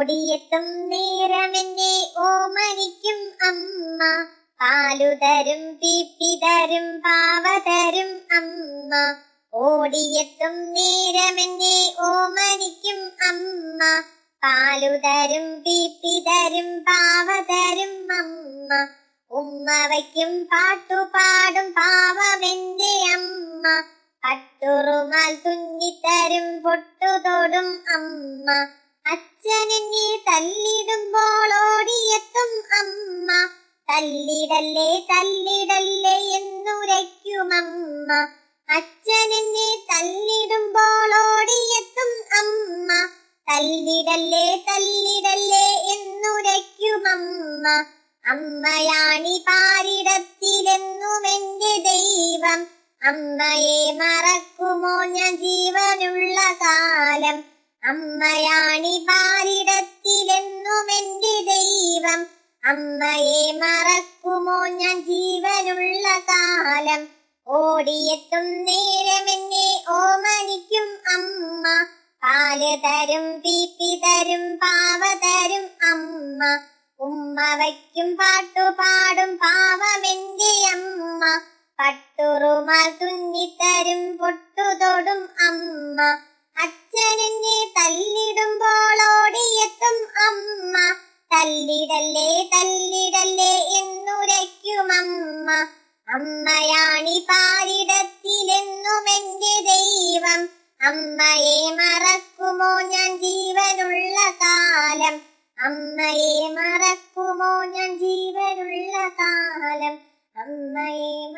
ഓടിയെത്തും നേരമെന്നെ ഓമനിക്കും അമ്മ പാലുതരും പിപ്പിതരും പാവതരും അമ്മ ഓടിയെത്തും നേരമെന്നെ ഓമനിക്കും അമ്മ പാലുതരും പിപ്പിതരും പാവതരും അമ്മ ഉമ്മ വയ്ക്കും പാട്ടുപാടും പാവമെന്റെ അമ്മ പട്ടുറുമാൽ തുന്നിത്തരും പൊട്ടുതൊടും അമ്മ അച്ഛനെന്നെ തല്ലിടുമ്പോൾ ഓടിയെത്തും അമ്മ തല്ലിടല്ലേ തല്ലിടല്ലേ എന്നുരയ്ക്കും അമ്മ അച്ഛനെന്നെ തല്ലിടുമ്പോൾ ഓടിയെത്തും അമ്മ തല്ലിടല്ലേ തല്ലിടല്ലേ എന്നുരയ്ക്കും അമ്മ അമ്മയാണി പാരിടത്തിലെന്നും എന്റെ ദൈവം അമ്മയെ മറക്കുമോ ഞാൻ ജീവനുള്ള കാലം അമ്മയാണി പാരിടത്തിലെന്നും എന്റെ ദൈവം അമ്മയെ മറക്കുമോ ഞാൻ ജീവനുള്ള കാലം ഓടിയെത്തും നേരമെന്നെ ഓമനിക്കും അമ്മ പാല് തരും പീപ്പി തരും പാവ തരും അമ്മ ഉമ്മ വയ്ക്കും പാട്ടുപാടും പാവമെന്റെ അമ്മ പട്ടുറുമാൽ തുന്നിത്തരും പൊട്ടുതൊടും അമ്മ അച്ഛനെന്നെ തല്ലിടുമ്പോൾ ഓടിയെത്തും അമ്മ തല്ലിടല്ലേ തല്ലിടല്ലേ എന്നുരയ്ക്കും അമ്മ അമ്മയാണി പാരിടത്തിലെന്നും എന്റെ ദൈവം അമ്മയെ മറക്കുമോ ഞാൻ ജീവനുള്ള കാലം അമ്മയെ മറക്കുമോ ഞാൻ ജീവനുള്ള കാലം അമ്മയെ